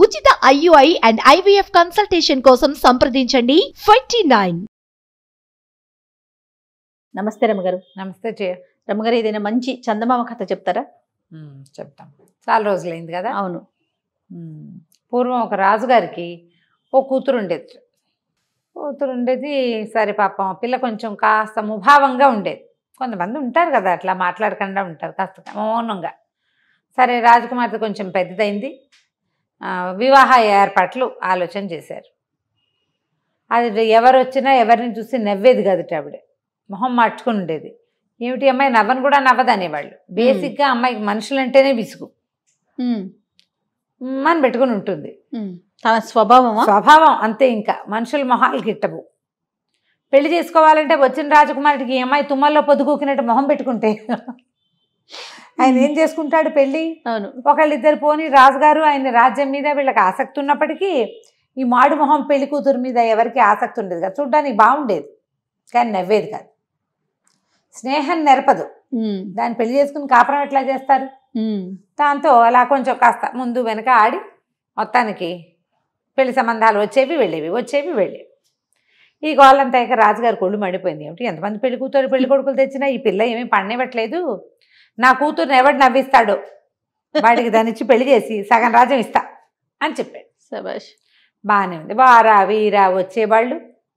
ఉచిత IUI and IVF consultation కోసం సంప్రదించండి ట్వంటీ నైన్ నమస్తే రమ్మగారు నమస్తే జయ రమ్మగారు ఏదైనా మంచి చందమామ కథ చెప్తారా ఉమ్, చెప్తాం చాలా రోజులైంది కదా అవును ఉమ్, పూర్వం ఒక రాజుగారికి ఓ కూతురు ఉండేది కూతురు ఉండేది సరే పాపం ఆ పిల్ల కొంచెం కాస్త ముభావంగా ఉండేది కొంతమంది ఉంటారు కదా అట్లా మాట్లాడకుండా ఉంటారు కాస్త మౌనంగా సరే రాజకుమార్తె కొంచెం పెద్దదైంది ఆ, వివాహ ఏర్పాట్లు ఆలోచన చేశారు అది ఎవరు వచ్చినా ఎవరిని చూసి నవ్వేది కాదుట ఆవిడ మొహం మార్చుకుని ఉండేది ఏమిటి అమ్మాయి నవ్వను కూడా నవ్వదనేవాళ్ళు బేసిక్గా అమ్మాయికి మనుషులంటేనే విసుగు అని పెట్టుకుని ఉంటుంది తన స్వభావమా స్వభావం అంతే ఇంకా మనుషుల మొహాలు గిట్టవు పెళ్లి చేసుకోవాలంటే వచ్చిన రాజకుమారుడికి ఈ అమ్మాయి తుమ్మల్లో పొద్దుకూకినట్టు మొహం పెట్టుకుంటే ఆయన ఏం చేసుకుంటాడు పెళ్ళి అవును ఒకళ్ళిద్దరు పోని రాజుగారు ఆయన రాజ్యం మీద వీళ్ళకి ఆసక్తి ఉన్నప్పటికీ ఈ మాడు మొహం పెళ్లి కూతురు మీద ఎవరికి ఆసక్తి ఉండేది కదా చూడ్డానికి బాగుండేది కానీ నవ్వేది కాదు స్నేహం నెరపదు ఉమ్, దాన్ని పెళ్లి చేసుకుని కాపురం ఎట్లా చేస్తారు ఉమ్, దాంతో అలా కొంచెం కాస్త ముందు వెనక ఆడి మొత్తానికి పెళ్లి సంబంధాలు వచ్చేవి వెళ్ళేవి వచ్చేవి వెళ్ళేవి ఈ గోళ్ళంతా ఇక రాజుగారి కొళ్ళు మండిపోయింది ఏమిటి ఎంతమంది పెళ్లి కూతురు పెళ్లి కొడుకులు తెచ్చినా ఈ పిల్ల ఏమీ పండనివ్వట్లేదు నా కూతురుని ఎవడు నవ్విస్తాడో వాడికి దాన్ని ఇచ్చి పెళ్లి చేసి సగం రాజ్యం ఇస్తా అని చెప్పాడు శభాష్ బాగానే ఉంది వారా వీరా వచ్చేవాళ్ళు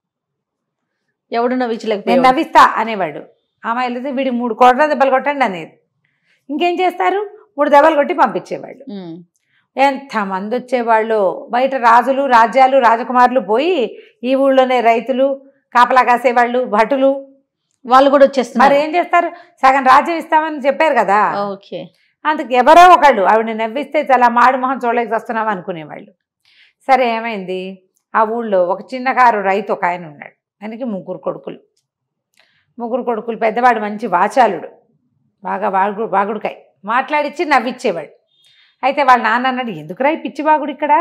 ఎవడు నేను నవ్వించలేకపోయాడు నవ్విస్తా అనేవాడు అమ్మాయిలు అయితే వీడి మూడు కోట్ల దెబ్బలు కొట్టండి అనేది ఇంకేం చేస్తారు మూడు దెబ్బలు కొట్టి పంపించేవాళ్ళు ఉమ్, ఎంతమంది వచ్చేవాళ్ళు బయట రాజులు రాజ్యాలు రాజకుమారులు పోయి ఈ ఊళ్ళోనే రైతులు కాపలా కాసేవాళ్ళు భటులు వాళ్ళు కూడా మరి వచ్చేస్తున్నారు ఏం చేస్తారు సగం రాజ్యం ఇస్తామని చెప్పారు కదా ఓకే అందుకు ఎవరో ఒకళ్ళు ఆవిడ నవ్విస్తే చాలా మాడు మొహం చూడలేక వస్తున్నాం అనుకునేవాళ్ళు సరే ఏమైంది ఆ ఊళ్ళో ఒక చిన్న కారు రైతు ఒక ఆయన ఉన్నాడు ఆయనకి ముగ్గురు కొడుకులు ముగ్గురు కొడుకులు పెద్దవాడు మంచి వాచాలుడు బాగా వాగుడు వాగుడుకాయ మాట్లాడిచ్చి నవ్విచ్చేవాడు అయితే వాళ్ళ నాన్న అన్నాడు ఎందుకురా ఈ పిచ్చి వాగుడు ఇక్కడ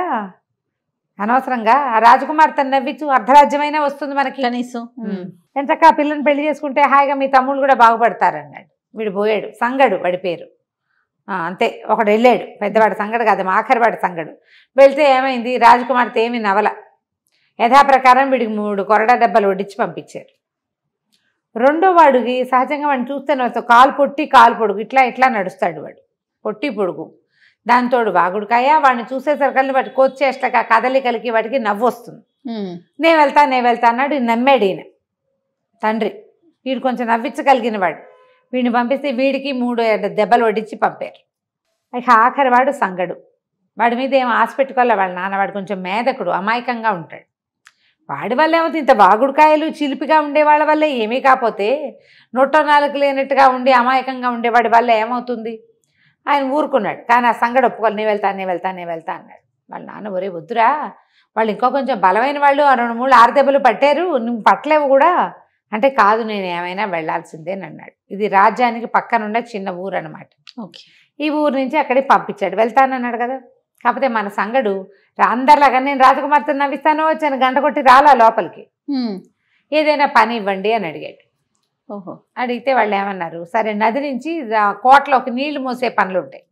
అనవసరంగా ఆ రాజకుమార్తెను నవ్వించు అర్ధరాజ్యమైనా వస్తుంది మనకి కనీసం ఉమ్, ఎంతక ఆ పిల్లని పెళ్లి చేసుకుంటే హాయిగా మీ తమ్ముళ్ళు కూడా బాగుపడతారన్నాడు వీడు పోయాడు సంగడు వాడి పేరు ఆ, అంతే ఒకడు వెళ్ళాడు పెద్దవాడు సంగడు కాదు మా ఆఖరివాడు సంగడు వెళ్తే ఏమైంది రాజకుమార్తె ఏమి నవల యథాప్రకారం వీడికి మూడు కొరడా దెబ్బలు వడ్డించి పంపించారు రెండో వాడికి సహజంగా వాడిని చూస్తే నవ్వుతావు. కాలు పొట్టి కాలు పొడుగు ఇట్లా ఇట్లా నడుస్తాడు వాడు పొట్టి పొడుగు దాంతోడు వాగుడుకాయ వాడిని చూసేసరికల్ని వాటి కోచ్చేష్టగా కదలికలకి వాటికి నవ్వు వస్తుంది ఉమ్, నేను వెళ్తా నేను వెళ్తా అన్నాడు ఈయన నమ్మాడు ఈయన తండ్రి వీడు కొంచెం నవ్వించగలిగిన వాడు వీడిని పంపిస్తే వీడికి మూడు దెబ్బలు వడ్డించి పంపారు ఇక ఆఖరి వాడు సంగడు వాడి మీద ఏం ఆశ పెట్టుకోలే వాళ్ళ నాన్న వాడు కొంచెం మేధకుడు అమాయకంగా ఉంటాడు వాడి వల్ల ఏమవుతుంది ఇంత వాగుడుకాయలు చిలిపిగా ఉండే వాళ్ళ వల్లే ఏమీ కాకపోతే నొట్ట నాలుగు లేనట్టుగా ఉండి అమాయకంగా ఉండేవాడి వల్ల ఏమవుతుంది ఆయన ఊరుకున్నాడు కానీ ఆ సంగడు ఒప్పుకోవాలి నేను వెళ్తా నేను వెళ్తా నేను వెళ్తా అన్నాడు వాళ్ళ నాన్న ఒరే వద్దురా వాళ్ళు ఇంకో కొంచెం బలమైన వాళ్ళు ఆ రెండు మూడు ఆరు దెబ్బలు పట్టారు నువ్వు పట్టలేవు కూడా అంటే కాదు నేను ఏమైనా వెళ్ళాల్సిందే అని అన్నాడు ఇది రాజ్యానికి పక్కనున్న చిన్న ఊరు అనమాట ఓకే ఈ ఊరు నుంచి అక్కడికి పంపించాడు వెళ్తానన్నాడు కదా కాకపోతే మన సంగడు రా- అందరిలాగా నేను రాజకుమార్తెను నవ్విస్తానో వచ్చాను గంట కొట్టి రాలా లోపలికి ఉమ్, ఏదైనా పని ఇవ్వండి అని అడిగాడు ఓహో అడిగితే వాళ్ళు ఏమన్నారు సరే నది నుంచి ఆ కోటలోకి నీళ్లు మోసే పనులు ఉంటాయి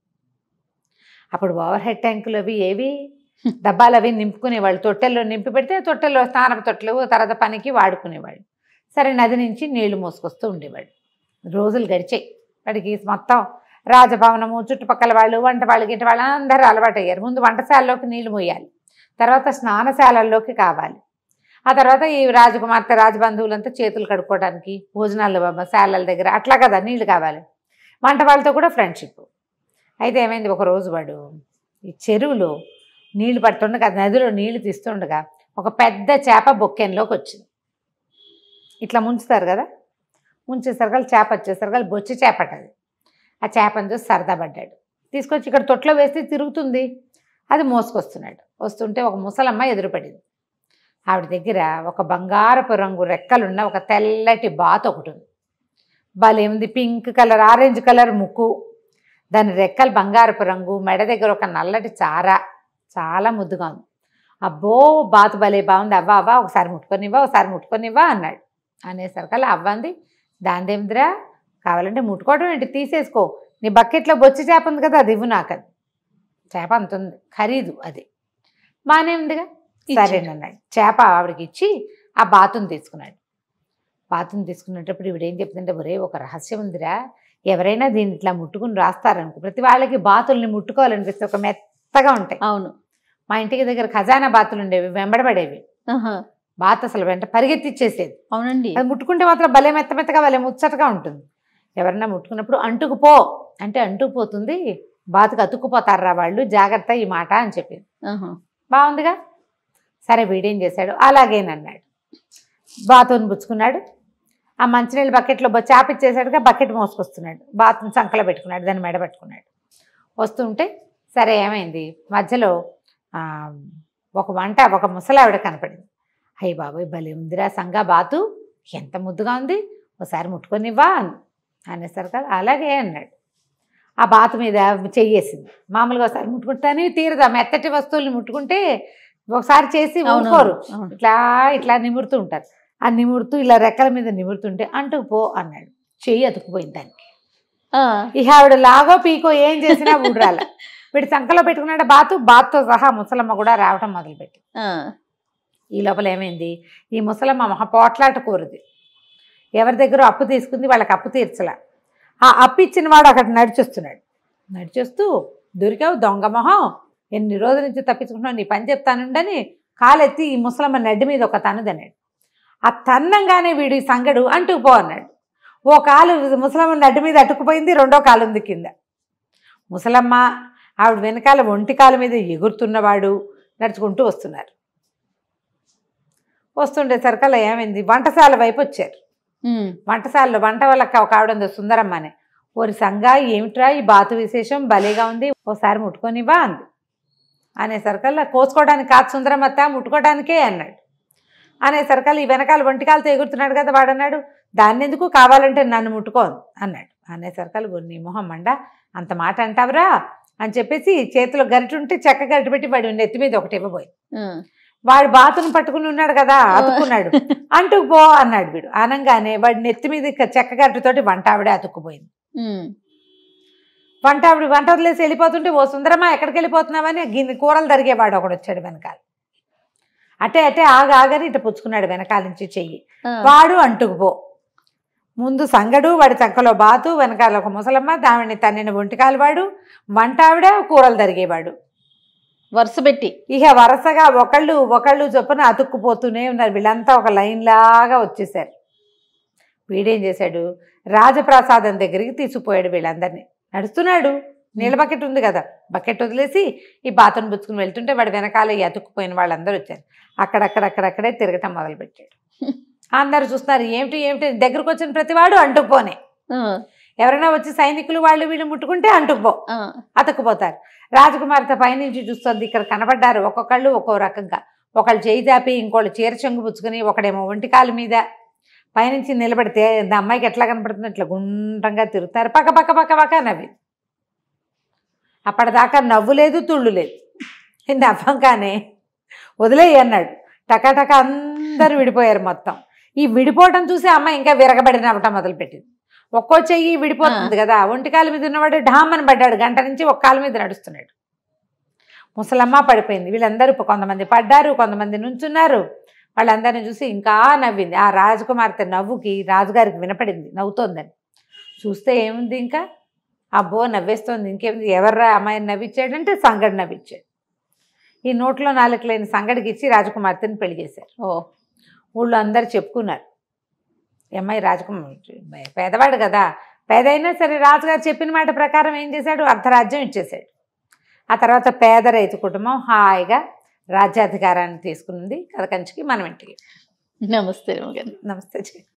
అప్పుడు ఓవర్ హెడ్ ట్యాంకులు అవి ఏవి డబ్బాలు అవి నింపుకునేవాళ్ళు తొట్టెల్లో నింపి పెడితే తొట్టెల్లో స్నానపు తొట్టెలు తర్వాత పనికి వాడుకునేవాళ్ళు సరే నది నుంచి నీళ్లు మోసుకొస్తూ ఉండేవాడు రోజులు గడిచాయి వాడికి మొత్తం రాజభవనము చుట్టుపక్కల వాళ్ళు వంట వాళ్ళు గిట్ట వాళ్ళు అందరూ అలవాటు అయ్యారు ముందు వంటశాలలోకి నీళ్లు మోయాలి తర్వాత స్నానశాలల్లోకి కావాలి ఆ తర్వాత ఈ రాజకుమార్తె రాజబంధువులంతా చేతులు కడుక్కోవడానికి భోజనాలు బాబా శాలల దగ్గర అట్లా కదా నీళ్లు కావాలి వంట వాళ్ళతో కూడా ఫ్రెండ్షిప్ అయితే ఏమైంది ఒక రోజు వాడు ఈ చెరువులో నీళ్లు పడుతుండగా నదిలో నీళ్లు తీస్తుండగా ఒక పెద్ద చేప బొక్కెన్లోకి వచ్చింది ఇట్లా ముంచుతారు కదా ముంచేసరికి చేప వచ్చేసరికి బొచ్చి చేపట అది ఆ చేపను చూసి సరదా పడ్డాడు తీసుకొచ్చి ఇక్కడ తొట్లో వేస్తే తిరుగుతుంది అది మోసుకొస్తున్నాడు వస్తుంటే ఒక ముసలమ్మ ఎదురుపడింది ఆవిడ దగ్గర ఒక బంగారపు రంగు రెక్కలున్న ఒక తెల్లటి బాత్ ఒకటి ఉంది భలే ఉంది పింక్ కలర్ ఆరెంజ్ కలర్ ముక్కు దాని రెక్కలు బంగారపు రంగు మెడ దగ్గర ఒక నల్లటి చార చాలా ముద్దుగా ఉంది అబ్బో బాతు భలే బాగుంది అవ్వ అవ్వ ఒకసారి ముట్టుకొనివ్వా ఒకసారి ముట్టుకొనివ్వా అన్నాడు అనేసరికల్లా అవ్వంది దాందేమిద్రా కావాలంటే ముట్టుకోవడం ఏంటి తీసేసుకో నీ బకెట్లో బొచ్చి చేప ఉంది కదా అది ఇవ్వు నాకు అది చేప అంత ఉంది ఖరీదు అది బాగానే ఉందిగా సరేనన్నాడు చేప ఆవిడకి ఇచ్చి ఆ బాతుని తీసుకున్నాడు బాతుని తీసుకునేటప్పుడు ఇవిడ ఏం చెప్తుంటే ఒరే ఒక రహస్యం ఉందిరా ఎవరైనా దీన్ని ఇట్లా ముట్టుకుని రాస్తారనుకో ప్రతి వాళ్ళకి బాతుల్ని ముట్టుకోవాలనిపిస్తే ఒక మెత్తగా ఉంటాయి అవును మా ఇంటికి దగ్గర ఖజానా బాతులు ఉండేవి వెంబడబడేవి ఆహా. బాత్ అసలు వెంట పరిగెత్తిచ్చేసేది అవునండి అది ముట్టుకుంటే మాత్రం భలే మెత్త మెత్తగా భలే ముచ్చటగా ఉంటుంది ఎవరన్నా ముట్టుకున్నప్పుడు అంటుకుపో అంటే అంటుకుపోతుంది బాతుకు అతుక్కుపోతారా వాళ్ళు జాగ్రత్త ఈ మాట అని చెప్పింది ఆహా. బాగుందిగా సరే వీడేం చేశాడు అలాగేనన్నాడు బాతుని పుచ్చుకున్నాడు ఆ మంచినీళ్ళ బకెట్లో బ- చేప ఇచ్చేసాడుగా బకెట్ మోసుకొస్తున్నాడు బాతుని సంకలో పెట్టుకున్నాడు దాన్ని మెడ పెట్టుకున్నాడు వస్తుంటే సరే ఏమైంది మధ్యలో ఆ, ఒక వంట ఒక ముసలావిడ కనపడింది అయ్యి బాబోయ్ భలే ఉందిరా సంగా బాతు ఎంత ముద్దుగా ఉంది ఒకసారి ముట్టుకొనివ్వా అని అనేసరికి అది అలాగే అన్నాడు ఆ బాతు మీద చెయ్యేసింది మామూలుగా ఒకసారి ముట్టుకుంటానే తీరదా మెత్తటి వస్తువుల్ని ముట్టుకుంటే ఒకసారి చేసి అవును, ఊరుకోరు అవును. ఇట్లా ఇట్లా నిమురుతూ ఉంటారు ఆ నిమురుతూ ఇలా రెక్కల మీద నిమురుతుంటే అంటుకు పో అన్నాడు చెయ్యి అతుక్కుపోయింది దానికి ఆ. ఇక ఆవిడ లాగో పీకో ఏం చేసినా ఊడరాల వీడు సంకలో పెట్టుకున్నాడు బాతు బాత్తో సహా ముసలమ్మ కూడా రావటం మొదలుపెట్టి ఆ. ఈ లోపల ఏమైంది ఈ ముసలమ్మ మహా పోట్లాట కూరది ఎవరి దగ్గర అప్పు తీసుకుంది వాళ్ళకి అప్పు తీర్చలా ఆ అప్పు ఇచ్చిన వాడు అక్కడ నడిచొస్తున్నాడు నడిచొస్తూ దొరికావు దొంగ మొహం ఎన్ని రోజుల నుంచి తప్పించుకుంటున్నావు నీ పని చెప్తానుండని కాలెత్తి ఈ ముసలమ్మ నడ్డి మీద ఒక తన్నుదన్నాడు ఆ తన్నంగానే వీడు ఈ సంగడు అంటుకు పో అన్నాడు ఓ కాలు ముసలమ్మ నడ్డి మీద అటుకుపోయింది రెండో కాలు ఉంది కింద ముసలమ్మ ఆవిడ వెనకాల ఒంటి కాలు మీద ఎగురుతున్నవాడు నడుచుకుంటూ వస్తున్నారు వస్తుండేసరికల్లా ఏమైంది వంటశాల వైపు వచ్చారు ఉమ్. వంటశాలలో వంట వాళ్ళకి ఒక ఆవిడ ఉంది సుందరమ్మ అని ఓరి సంగా ఏమిట్రా ఈ బాతు విశేషం భలేగా ఉంది ఓసారి ముట్టుకొనివా అంది అనేసరికల్లా కోసుకోవడానికి కాదు సుందరమత్త ముట్టుకోవడానికే అన్నాడు అనేసరికల్లా ఈ వెనకాల ఒంటికాలతో ఎగురుతున్నాడు కదా వాడు అన్నాడు దాన్ని ఎందుకు కావాలంటే నన్ను ముట్టుకో అన్నాడు అనేసరికల్లా నీ మొహం మండ అంత మాట అంటావురా అని చెప్పేసి చేతిలో గరిటె ఉంటే చెక్క గరిటె పెట్టి వాడి నెత్తి మీద ఒకటి ఇవ్వబోయి ఆ. వాడు బాతును పట్టుకుని ఉన్నాడు కదా అతుక్కున్నాడు అంటుకు పో అన్నాడు వీడు అనగానే వాడి నెత్తి మీద ఇక చెక్క గట్టుతోటి వంట ఆవిడే అతుక్కుపోయింది ఉమ్. వంట ఆవిడ వంట వదిలేసి వెళ్ళిపోతుంటే ఓ సుందరమా ఎక్కడికి వెళ్ళిపోతున్నావని గిన్నె కూరలు తరిగేవాడు ఒకడు వచ్చాడు వెనకాల అటే అటే ఆగ ఆగని ఇట్ట పుచ్చుకున్నాడు వెనకాల నుంచి చెయ్యి ఆ. వాడు అంటుకుపో ముందు సంగడు వాడి చక్కలో బాతు వెనకాల ఒక ముసలమ్మ దావిని తన్నిన ఒంటికాలు వాడు వంట ఆవిడ కూరలు తరిగేవాడు వరుస పెట్టి ఇక వరుసగా ఒకళ్ళు ఒకళ్ళు చొప్పున అతుక్కుపోతూనే ఉన్నారు వీళ్ళంతా ఒక లైన్ లాగా వచ్చేసారు వీడేం చేశాడు రాజప్రసాదం దగ్గరికి తీసుకుపోయాడు వీళ్ళందరినీ నడుస్తున్నాడు నీళ్ళ బకెట్ ఉంది కదా బకెట్ వదిలేసి ఈ బాతును పుచ్చుకుని వెళ్తుంటే వాడు వెనకాల ఈ అతుక్కుపోయిన వాళ్ళందరూ వచ్చారు అక్కడక్కడక్కడక్కడే తిరగటం మొదలుపెట్టాడు అందరు చూస్తున్నారు ఏమిటి ఏమిటి దగ్గరకు వచ్చిన ప్రతివాడు అంటుకుపోనే ఆ. ఎవరైనా వచ్చి సైనికులు వాళ్ళు వీళ్ళు ముట్టుకుంటే అంటుకుపో ఆ. అతుక్కుపోతారు రాజకుమార్తె పైనుంచి చూస్తుంది ఇక్కడ కనబడ్డారు ఒక్కొక్కళ్ళు ఒక్కో రకంగా ఒకళ్ళు చేయి దాపి ఇంకోళ్ళు చీర చెంగు పుచ్చుకుని ఒకడేమో ఒంటికాలు మీద పైనుంచి నిలబడితే the అమ్మాయికి ఎట్లా కనపడుతుంది ఇట్లా గుండ్రంగా తిరుగుతారు పక్క పక్క పక్క పక్క నవ్వి అప్పటిదాకా నవ్వు లేదు తుళ్ళు లేదు నవ్వంగానే వదిలేయి అన్నాడు టకాటక అందరూ విడిపోయారు మొత్తం ఈ విడిపోవటం చూసి అమ్మాయి ఇంకా విరగబడి నవ్వటం మొదలుపెట్టింది ఒక్కో చెయ్యి విడిపోతుంది కదా ఒంటికాల మీద ఉన్నవాడు ఢామని పడ్డాడు గంట నుంచి ఒక్క కాలు మీద నడుస్తున్నాడు ముసలమ్మ పడిపోయింది వీళ్ళందరూ ఇప్పుడు కొంతమంది పడ్డారు కొంతమంది నుంచున్నారు వాళ్ళందరిని చూసి ఇంకా నవ్వింది ఆ రాజకుమార్తె నవ్వుకి రాజుగారికి వినపడింది నవ్వుతోందని చూస్తే ఏముంది ఇంకా అబ్బో నవ్వేస్తోంది ఇంకేముంది ఎవర్రా అమ్మాయిని నవ్విచ్చాడంటే సంగడి నవ్విచ్చాడు ఈ నోట్లో నాలుగు లేని సంగడికి ఇచ్చి రాజకుమార్తెని పెళ్లి చేశారు ఓ ఊళ్ళో అందరు చెప్పుకున్నారు ఈ అమ్మాయి రాజకుమార్ పేదవాడు కదా పేదైనా సరే రాజుగారు చెప్పిన మాట ప్రకారం ఏం చేశాడు అర్ధరాజ్యం ఇచ్చేశాడు ఆ తర్వాత పేద రైతు కుటుంబం హాయిగా రాజ్యాధికారాన్ని తీసుకున్నది కథ కంచికి మనం ఇంటికి నమస్తే రమగారు నమస్తే జీ